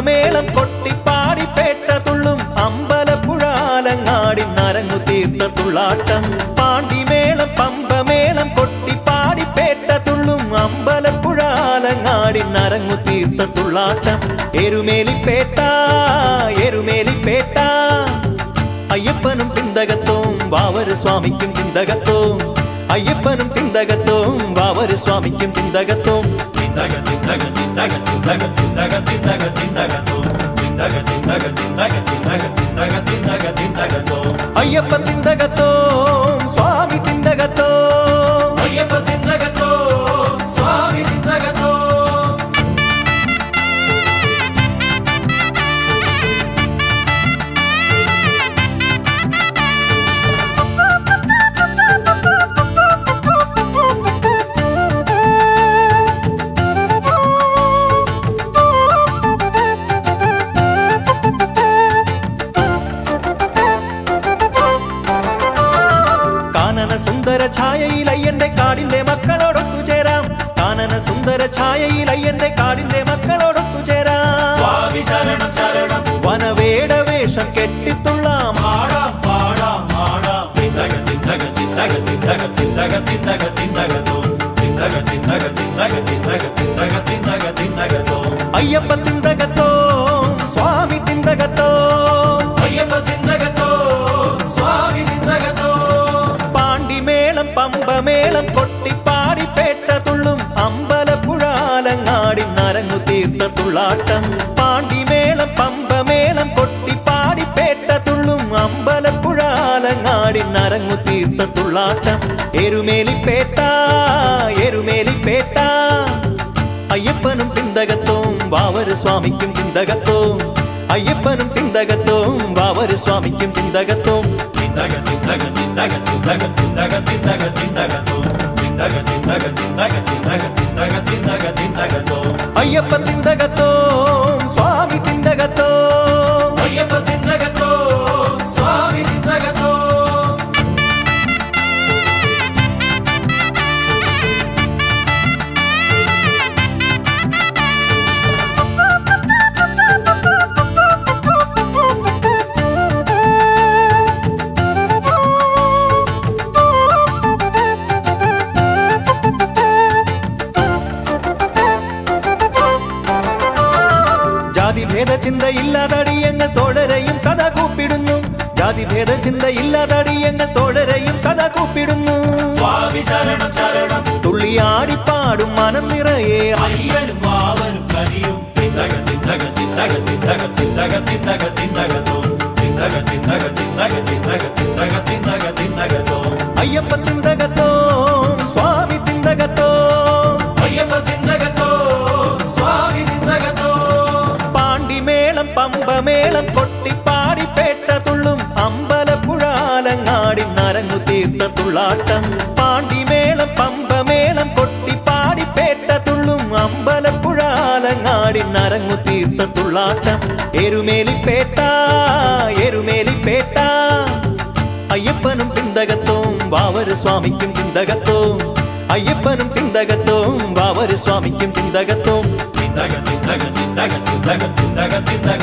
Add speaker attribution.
Speaker 1: പമ്പമേളം കൊട്ടിപ്പാടി പേട്ട തുള്ളും അമ്പലപ്പുഴ ആലങ്ങാടി നരങ്ങു തീർത്ത തുള്ളാട്ടം പാണ്ടിമേളം പമ്പമേളം കൊട്ടിപ്പാടി പേട്ട തുള്ളും അമ്പലപ്പുഴ ആലങ്ങാടി നരങ്ങു തീർത്ത തുള്ളാട്ടം എരുമേലിപ്പേട്ട എരുമേലിപ്പേട്ട അയ്യപ്പനും പിന്തകത്തോം വാവര് സ്വാമിക്കും പിന്തകത്തോം അയ്യപ്പനും പിന്തകത്തോം വാവര് സ്വാമിക്കും പിന്തകത്തോം
Speaker 2: തിന്തക തിന്തക തിന്തക തിന്തക തിന്തക തിന്തക തിന്തകത്തോ തിന്തക തിന്തക തിന്തക തിന്തക തിന്തക തിന്തക തിന്തകത്തോ
Speaker 1: അയ്യപ്പൻ തിന്തകത്തോം സ്വാമി തിന്തകത്തോം
Speaker 2: അയ്യപ്പ തിന്തകത്തോ സ്വാമി തിന്തകത്തോ
Speaker 1: കാനന സുന്ദര ഛായയിൽ അയ്യന്റെ കാടിന്റെ മക്കളോടൊത്തുചേരാം കാനന സുന്ദര ഛായയിൽ അയ്യന്റെ കാടിന്റെ മക്കളോടൊത്തുചേരാം
Speaker 2: സ്വാമി ശരണം ശരണം
Speaker 1: വനവേട വേഷം കെട്ടിത്തുള്ളാം
Speaker 2: പാടാം പാടാം പാടാം തിന്തക തിന്തക തിന്തക തിന്തക തിന്തക തിന്തക തിന്തകത്തോ തിന്തക തിന്തക തിന്തക തിന്തക തിന്തക തിന്തക തിന്തകത്തോ
Speaker 1: അയ്യപ്പ തിന്തകത്തോം സ്വാമി തിന്തകത്തോം
Speaker 2: അയ്യപ്പ തിന്തകത്തോ സ്വാമി തിന്തകത്തോ
Speaker 1: പാണ്ടിമേളം പമ്പമേളം കൊട്ടിപ്പാടി പേട്ട തുള്ളും അമ്പലപ്പുഴ ആലങ്ങാടി നരങ്ങു തീർത്ത തുള്ളാട്ടം പാണ്ടിമേളം പമ്പമേളം കൊട്ടിപ്പാടി പേട്ട തുള്ളും അമ്പലപ്പുഴ ആലങ്ങാടി നരങ്ങു തീർത്ത തുള്ളാട്ടം എരുമേലിപ്പേട്ട എരുമേലിപ്പേട്ട അയ്യപ്പനും പിന്തകത്തോം വാവര് സ്വാമിക്കും പിന്തകത്തോം അയ്യപ്പനും പിന്തകത്തോം വാവര് സ്വാമിക്കും പിന്തകത്തോം
Speaker 2: തിന്തക തിന്തക തിന്തക തിന്തക തിന്തക തിന്തക തിന്തകത്തോ തിന്തക തിന്തക തിന്തക തിന്തക തിന്തക തിന്തക തിന്തകത്തോ
Speaker 1: അയ്യപ്പ തിന്തകത്തോം സ്വാമി തിന്തകത്തോം
Speaker 2: അയ്യപ്പ തിന്തകത്തോ സ്വാമി തിന്തകത്തോ
Speaker 1: ജാതിഭേദ ചിന്തയില്ലാതടിയങ്ങൾ തോഴരെയും സദാ കൂപ്പിടുന്നു ജാതിഭേദ ചിന്തയില്ലാതടിയങ്ങൾ തോഴരെയും സദാ കൂപ്പിടുന്നു
Speaker 2: സ്വാമി ശരണം ശരണം
Speaker 1: തുള്ളിയാടിപ്പാടും മനം നിറയെ
Speaker 2: അയ്യനും മാവനും കനിയും തിന്തക തിന്തക തിന്തക തിന്തക തിന്തക തിന്തക തിന്തകത്തോ തിന്തക തിന്തക തിന്തക തിന്തക തിന്തക തിന്തക തിന്തകത്തോ
Speaker 1: അയ്യപ്പ തിന്തകത്തോം സ്വാമി തിന്തകത്തോം
Speaker 2: അയ്യപ്പ തിന്തകത്തോ സ്വാമി തിന്തകത്തോ
Speaker 1: പാണ്ടിമേളം പമ്പമേളം കൊട്ടിപ്പാടി പേട്ട തുള്ളും അമ്പലപ്പുഴ ആലങ്ങാടി നരങ്ങു തീർത്ത തുള്ളാട്ടം പാണ്ടിമേളം പമ്പമേളം കൊട്ടിപ്പാടി പേട്ട തുള്ളും അമ്പലപ്പുഴ ആലങ്ങാടി നരങ്ങു തീർത്ത തുള്ളാട്ടം എരുമേലിപ്പേട്ട എരുമേലിപ്പേട്ട അയ്യപ്പനും പിന്തകത്തോം വാവര് സ്വാമിക്കും പിന്തകത്തോം അയ്യപ്പനും പിന്തകത്തോം വാവര് സ്വാമിക്കും പിന്തകത്തോം
Speaker 2: തിന്തക തിന്തക തിന്തക തിന്തക തിന്തക തിന്തക